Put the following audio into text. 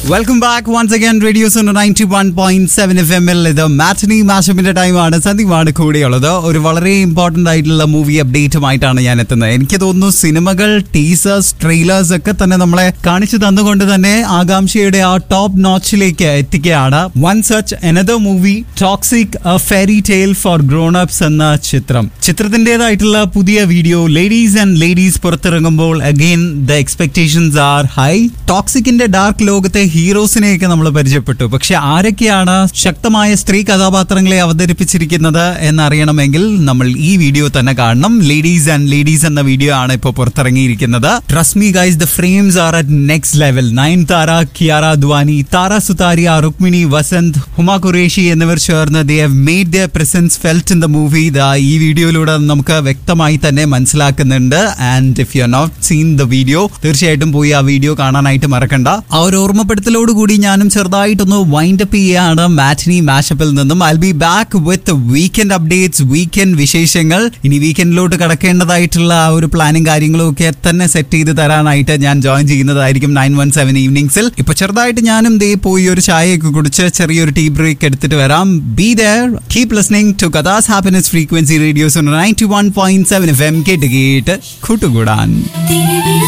welcome back once again radio zone ninety one point seven F M L ഇത് matinee മാഷപ്പിന്റെ ടൈമാണ് സന്ദീപാണ് കൂടെയുള്ളത് ഒരു വളരെ ഇമ്പോർട്ടന്റ് ആയിട്ടുള്ള മൂവി അപ്ഡേറ്റുമായിട്ടാണ് ഞാൻ എത്തുന്നത് എനിക്ക് തോന്നുന്നു സിനിമകൾ ടീസേഴ്സ് ട്രെയിലേഴ്സ് ഒക്കെ തന്നെ നമ്മളെ കാണിച്ചു തന്നുകൊണ്ട് തന്നെ ആകാംക്ഷയുടെ ആ ടോപ്പ് നോച്ചിലേക്ക് എത്തിക്കുകയാണ് one such another movie toxic fairy tale for grown ups എന്ന ചിത്രം ചിത്രത്തിൻ്റെതായിട്ടുള്ള പുതിയ വീഡിയോ ലേഡീസ് ആൻഡ് ലേഡീസ് പുറത്തിറങ്ങുമ്പോൾ again the expectations are high ടോക്സിക്കിന്റെ ഡാർക്ക് ലോകത്തെ ഹീറോസിനെയൊക്കെ നമ്മൾ പരിചയപ്പെട്ടു പക്ഷെ ആരൊക്കെയാണ് ശക്തമായ സ്ത്രീ കഥാപാത്രങ്ങളെ അവതരിപ്പിച്ചിരിക്കുന്നത് എന്നറിയണമെങ്കിൽ നമ്മൾ ഈ വീഡിയോ തന്നെ കാണണം ലേഡീസ് ആൻഡ് ലേഡീസ് എന്ന വീഡിയോ ആണ് ഇപ്പോൾ പുറത്തിറങ്ങിയിരിക്കുന്നത് trust me guys the frames are at next level Nayanthara Kiara Advani Tara Sutaria Rukmini Vasanth Huma Qureshi എന്നിവർ ചേർന്ന് they have made the presence felt in the movie the ഈ വീഡിയോയിലൂടെ നമുക്ക് വ്യക്തമായി തന്നെ മനസ്സിലാക്കുന്നുണ്ട് and if you not seen the video തീർച്ചയായിട്ടും പോയി ആ വീഡിയോ കാണാനായിട്ട് മറക്കണ്ട ആ ഒരു ഓർമ്മപ്പെടുത്തലോട് കൂടി ഞാനും ചെറുതായിട്ടൊന്ന് വൈൻഡ് അപ്പ് ചെയ്യാണ് മാറ്റിനി മാഷപ്പിൽ നിന്നും I be back with weekend updates weekend വിശേഷങ്ങൾ ഇനി വീക്കെൻഡിലോട്ട് കടക്കേണ്ടതായിട്ടുള്ള ആ ഒരു പ്ലാനും കാര്യങ്ങളും ഒക്കെ തന്നെ സെറ്റ് ചെയ്ത് തരാനായിട്ട് ഞാൻ ജോയിൻ ചെയ്യുന്നതായിരിക്കും നയൻ വൺ സെവൻ ഈവനിങ്സിൽ ഇപ്പൊ ചെറുതായിട്ട് ഞാനും ദേ പോയി ഒരു ചായയൊക്കെ കുടിച്ച് ചെറിയൊരു ടീ ബ്രേക്ക് എടുത്തിട്ട് വരാം be there keep listening to കഥാസ് happiness frequency radio's ninety one point seven F M കേട്ട് കേട്ട് കൂട്ടുകൂടാൻ